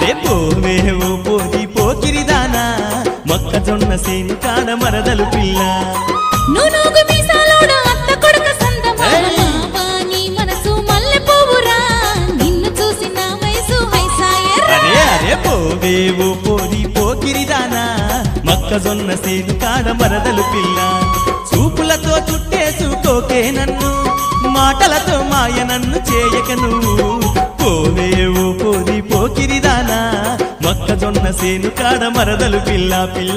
అరే పోవే ఓ పోది పోకిరిదానా మొక్కజొన్న సేను కాడ మరదలు పిల్ల నునుగు మీసాలోడు అత్త కొడుక సందమామ నీ మనసు మల్లె పువ్వురా నిన్ను చూసి నా వయసు హైసాయరా అరే అరే పోవే ఓ పోది పోకిరిదానా మొక్కజొన్న సేను కాడ మరదలు పిల్ల చూపులతో చుట్టేసుకోకే నన్ను మాటలతో మాయ నన్ను చేయక నువ్వు పోవే ఓ పోది పోకిరిదానా మొక్కజొన్న సేను కాడ మరదలు పిల్ల పిల్ల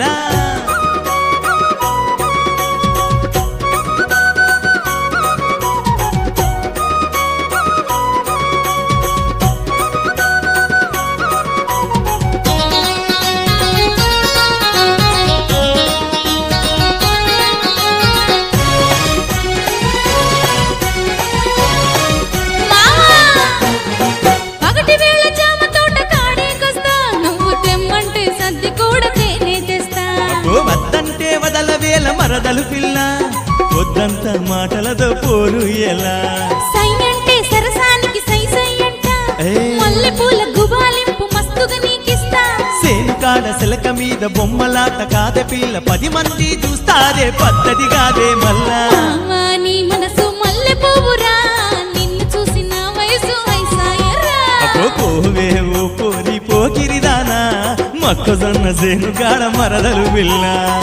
మావా పగటి వేళ జామ తోట కాడేకొస్తా నువ్వు తెమ్మంటే సద్ది కూడా తేనే తెస్తా ఓ వద్దంటే వదల వేల మరదలు పిల్ల వద్దంత మాటలతో పోరు ఎలా సై అంటే సరసానికి సై సై అంట ఏయ్. మల్లె పూల గుబాలింపు మస్తుగా నీకిస్తా సేను కాడ సిలక మీద బొమ్మలాట కాదే పిల్ల పది మంది చూస్తారే పద్ధతి కాదే మళ్ళా మావా నీ మనసు మల్లె పువ్వురా నిన్ను చూసి నా వయసు హైసాయరా అబ్బో పోవే ఓ పోరి పోకిరిదానా మొక్కజొన్న సేను కాడ మరదలు పిల్ల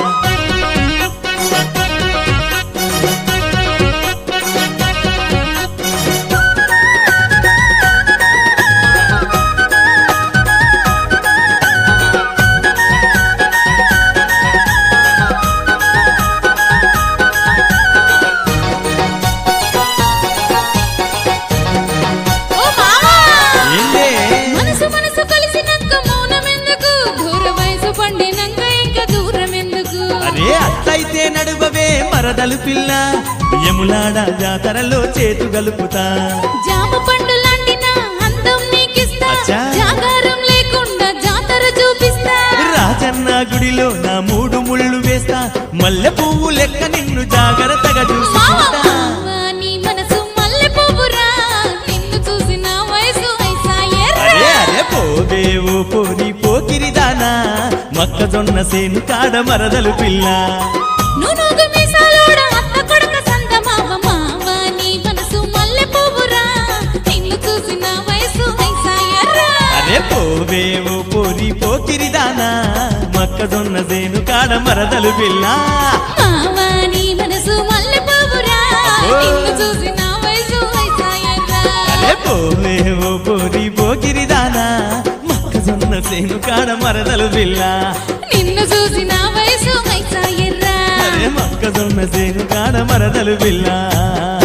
ఓ మావా ఏందే మనసు మనసు కలిసినాక మౌనం ఎందుకు దూర వయసు పండినాక ఇంకా దూరం ఎందుకు అరే అట్లయితే నడువవే మరదలు పిల్ల యములాడ జాతరలో చేతు గలుపుతా జామ పండు లాంటి నా అందం నీకిస్తా అచ్చా. జాగారం లేకుండా జాతర చూపిస్తా రాజన్న గుడిలో నా మూడు ముళ్ళు వేస్తా మల్లె పువ్వు లెక్క నిన్ను జాగ్రత్తగా మావా, చూసుకుంటా మావా, నీ మనసు మల్లె పువ్వురా నిన్ను చూసి నా వయసు ఐసాయర్రా. అరే అరే పోవే ఓ పోరి పోకిరిదానా మొక్కజొన్న సేను కాడ మరదలు పిల్ల నునుగు మీసాలోడ అత్త కొడుక సందమామ మావా, నీ మనసు మల్లె పువ్వురా నిన్ను చూసి నా వయసు ఐసాయర్రా. అరే పోవే ఓ పోరి పోకిరిదానా మొక్కజొన్న సేను కాడ మరదలు పిల్ల మావా, నీ మనసు మల్లె పువ్వురా అబ్బో. నిన్ను చూసి నా వయసు ఐసాయర్రా. అరే పోవే ఓ పోరి పోకిరిదానా మొక్కజొన్న సేను కాడ మరదలు పిల్ల నిన్ను చూసి నా వయసు ఐసాయర్రా. అరే మొక్కజొన్న సేను కాడ మరదలు పిల్ల